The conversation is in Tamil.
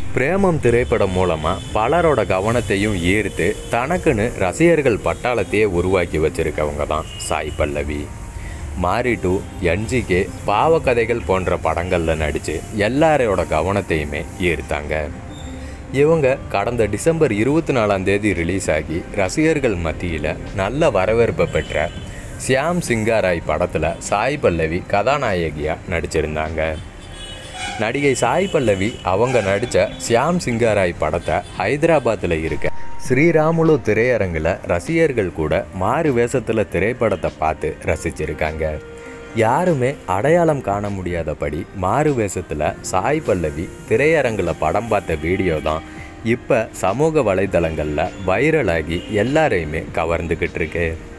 பிரேமம் திரைப்படம் மூலமாக பலரோட கவனத்தையும் ஈர்த்து தனக்குன்னு ரசிகர்கள் பட்டாளத்தையே உருவாக்கி வச்சிருக்கவங்க தான் சாய் பல்லவி மாரி டூ என்ஜிகே பாவக்கதைகள் போன்ற படங்களில் நடித்து எல்லாரோட கவனத்தையுமே ஈர்த்தாங்க இவங்க கடந்த டிசம்பர் இருபத்தி நாலாம் தேதி ரிலீஸ் ஆகி ரசிகர்கள் மத்தியில் நல்ல வரவேற்பை பெற்ற சியாம் சிங்காராய் படத்தில் சாய் பல்லவி கதாநாயகியாக நடிச்சிருந்தாங்க நடிகை சாய் பல்லவி அவங்க நடித்த சியாம் சிங்காராய் படத்தை ஹைதராபாத்தில் இருக்க ஸ்ரீராமுலு திரையரங்கில் ரசிகர்கள் கூட மாறு வேஷத்தில் திரைப்படத்தை பார்த்து ரசிச்சிருக்காங்க யாருமே அடையாளம் காண முடியாதபடி மாறு வேஷத்தில் சாய் பல்லவி திரையரங்கில் படம் பார்த்த வீடியோ தான் இப்போ சமூக வலைதளங்களில் வைரலாகி எல்லாரையுமே கவர்ந்துக்கிட்டு இருக்கு